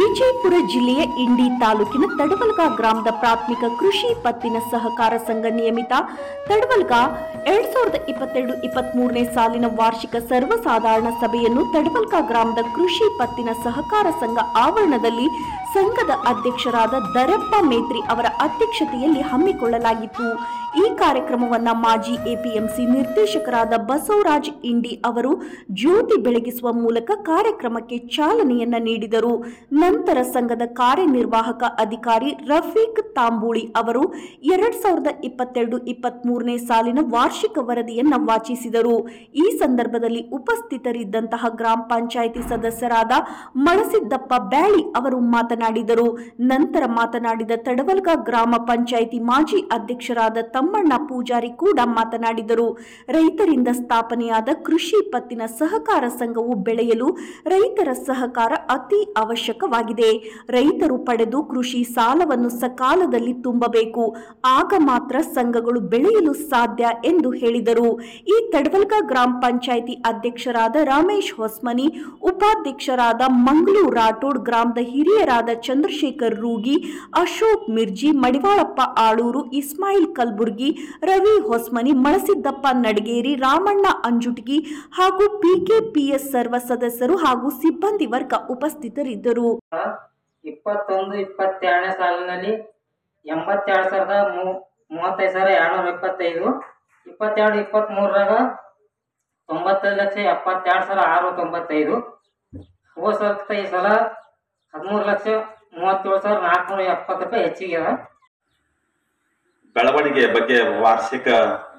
ವಿಜಯಪುರ ಜಿಲ್ಲೆಯ ಇಂಡಿ ತಾಲೂಕಿನ ತಡವಲ್ಗ ಗ್ರಾಮದ ಪ್ರಾಥಮಿಕ ಕೃಷಿ ಪತ್ತಿನ ಸಹಕಾರ ಸಂಘ ನಿಯಮಿತ ತಡವಲ್ಗ ಎರಡ್ ಸಾವಿರದ ಇಪ್ಪತ್ತೆರಡು ಇಪ್ಪತ್ಮೂರನೇ ಸಾಲಿನ ವಾರ್ಷಿಕ ಸರ್ವಸಾಧಾರಣ ಸಭೆಯನ್ನು ತಡವಲ್ಗ ಗ್ರಾಮದ ಕೃಷಿ ಪತ್ತಿನ ಸಹಕಾರ ಸಂಘ ಆವರಣದಲ್ಲಿ ಸಂಘದ ಅಧ್ಯಕ್ಷರಾದ ದರಪ್ಪ ಮೇತ್ರಿ ಅವರ ಅಧ್ಯಕ್ಷತೆಯಲ್ಲಿ ಹಮ್ಮಿಕೊಳ್ಳಲಾಗಿತ್ತು ಈ ಕಾರ್ಯಕ್ರಮವನ್ನ ಮಾಜಿ ಎಪಿಎಂಸಿ ನಿರ್ದೇಶಕರಾದ ಬಸವರಾಜ್ ಇಂಡಿ ಅವರು ಜ್ಯೋತಿ ಬೆಳಗಿಸುವ ಮೂಲಕ ಕಾರ್ಯಕ್ರಮಕ್ಕೆ ಚಾಲನೆಯನ್ನ ನೀಡಿದರು ನಂತರ ಸಂಘದ ಕಾರ್ಯನಿರ್ವಾಹಕ ಅಧಿಕಾರಿ ರಫೀಕ್ ತಾಂಬೂಳಿ ಅವರು ಎರಡ್ ಸಾವಿರದ ಇಪ್ಪತ್ತೆರಡು ಇಪ್ಪತ್ಮೂರನೇ ಸಾಲಿನ ವಾರ್ಷಿಕ ವರದಿಯನ್ನ ವಾಚಿಸಿದರು ಈ ಸಂದರ್ಭದಲ್ಲಿ ಉಪಸ್ಥಿತರಿದ್ದಂತಹ ಗ್ರಾಮ ಪಂಚಾಯಿತಿ ಸದಸ್ಯರಾದ ಮಳಸಿದ್ದಪ್ಪ ಬ್ಯಾಳಿ ಅವರು ಮಾತನಾಡಿದರು ನಂತರ ಮಾತನಾಡಿದ ತಡವಲ್ಗ ಗ್ರಾಮ ಪಂಚಾಯಿತಿ ಮಾಜಿ ಅಧ್ಯಕ್ಷರಾದ ತಮ್ಮಣ್ಣ ಪೂಜಾರಿ ಕೂಡ ಮಾತನಾಡಿದರು ರೈತರಿಂದ ಸ್ಥಾಪನೆಯಾದ ಕೃಷಿ ಪತ್ತಿನ ಸಹಕಾರ ಸಂಘವು ಬೆಳೆಯಲು ರೈತರ ಸಹಕಾರ ಅತಿ ಅವಶ್ಯಕವಾಗಿದೆ ರೈತರು ಪಡೆದು ಕೃಷಿ ಸಾಲವನ್ನು ಸಕಾಲದಲ್ಲಿ ತುಂಬಬೇಕು ಆಗ ಮಾತ್ರ ಸಂಘಗಳು ಬೆಳೆಯಲು ಸಾಧ್ಯ ಎಂದು ಹೇಳಿದರು ಈ ತಡವಲ್ಗ ಗ್ರಾಮ ಪಂಚಾಯಿತಿ ಅಧ್ಯಕ್ಷರಾದ ರಮೇಶ್ ಹೊಸ್ಮನಿ ಉಪಾಧ್ಯಕ್ಷರಾದ ಮಂಗಳೂರು ರಾಠೋಡ್ ಗ್ರಾಮದ ಹಿರಿಯರಾದ ಚಂದ್ರಶೇಖರ್ ರೂಗಿ ಅಶೋಕ್ ಮಿರ್ಜಿ ಮಡಿವಾಳಪ್ಪ ಆಳೂರು ಇಸ್ಮಾಯಿಲ್ ಕಲ್ಬುರ್ಗಿ ರವಿ ಹೊಸ್ಮನಿ ಮಳಸಿದ್ದಪ್ಪ ನಡಗೇರಿ ರಾಮಣ್ಣ ಅಂಜುಟಗಿ ಹಾಗೂ ಪಿಕೆಪಿಎಸ್ ಸರ್ವ ಸದಸ್ಯರು ಹಾಗೂ ಸಿಬ್ಬಂದಿ ವರ್ಗ ಉಪಸ್ಥಿತರಿದ್ದರು ಇಪ್ಪತ್ತೊಂದು ಇಪ್ಪತ್ತೆರಡನೇ ಸಾಲಿನಲ್ಲಿ ಎಂಬತ್ತೆರಡು ಸಾವಿರದ ಮೂ ಮೂವತ್ತೈದು ಸಾವಿರ ಎರಡುನೂರ ಇಪ್ಪತ್ತೈದು ಇಪ್ಪತ್ತೆರಡು ಇಪ್ಪತ್ತ್ಮೂರರಾಗ ತೊಂಬತ್ತೈದು ಲಕ್ಷ ಎಪ್ಪತ್ತೆರಡು ಸಾವಿರ ಆರುನೂರ ತೊಂಬತ್ತೈದು ಹೋದ ಸಲಕ್ಕಿಂತ ಈ ಸಲ ಹದಿಮೂರು ಲಕ್ಷ ಮೂವತ್ತೇಳು ಸಾವಿರ ನಾಲ್ಕುನೂರ ಎಪ್ಪತ್ತು ರೂಪಾಯಿ ಹೆಚ್ಚಿಗೆ ಅದ ಬೆಳವಣಿಗೆಯ ಬಗ್ಗೆ ವಾರ್ಷಿಕ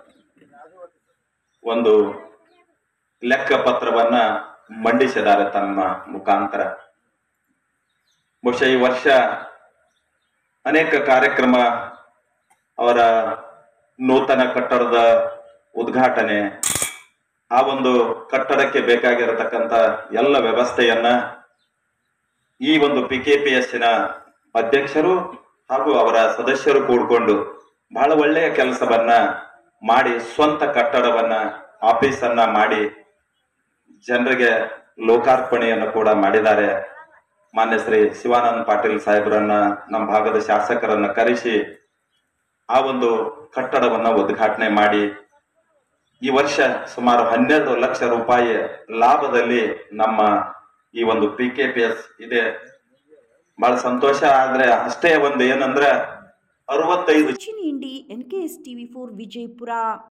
ಒಂದು ಲೆಕ್ಕ ಪತ್ರವನ್ನ ಮಂಡಿಸಿದ್ದಾರೆ ತಮ್ಮ ಮುಖಾಂತರ ಬಹುಶಃ ಈ ವರ್ಷ ಅನೇಕ ಕಾರ್ಯಕ್ರಮ ಅವರ ನೂತನ ಕಟ್ಟಡದ ಉದ್ಘಾಟನೆ ಆ ಒಂದು ಕಟ್ಟಡಕ್ಕೆ ಬೇಕಾಗಿರತಕ್ಕಂತ ಎಲ್ಲ ವ್ಯವಸ್ಥೆಯನ್ನ ಈ ಒಂದು ಪಿ ಕೆ ಪಿ ಎಸ್ಸಿನ ಅಧ್ಯಕ್ಷರು ಹಾಗೂ ಅವರ ಸದಸ್ಯರು ಕೂಡ್ಕೊಂಡು ಬಹಳ ಒಳ್ಳೆಯ ಕೆಲಸವನ್ನ ಮಾಡಿ ಸ್ವಂತ ಕಟ್ಟಡವನ್ನ ಆಫೀಸನ್ನ ಮಾಡಿ ಜನರಿಗೆ ಲೋಕಾರ್ಪಣೆಯನ್ನು ಕೂಡ ಮಾಡಿದ್ದಾರೆ ಮಾನ್ಯ ಶ್ರೀ ಶಿವಾನಂದ ಪಾಟೀಲ್ ಸಾಹೇಬರನ್ನ ನಮ್ಮ ಭಾಗದ ಶಾಸಕರನ್ನ ಕರೆಸಿ ಆ ಒಂದು ಕಟ್ಟಡವನ್ನ ಉದ್ಘಾಟನೆ ಮಾಡಿ ಈ ವರ್ಷ ಸುಮಾರು ಹನ್ನೆರಡು ಲಕ್ಷ ರೂಪಾಯಿ ಲಾಭದಲ್ಲಿ ನಮ್ಮ ಈ ಒಂದು ಪಿ ಕೆ ಪಿ ಎಸ್ ಇದೆ ಬಹಳ ಸಂತೋಷ ಆದ್ರೆ ಅಷ್ಟೇ ಒಂದು ಏನಂದ್ರೆ ಅರವತ್ತೈದು Sachin Indi NKS TV four Vijayapura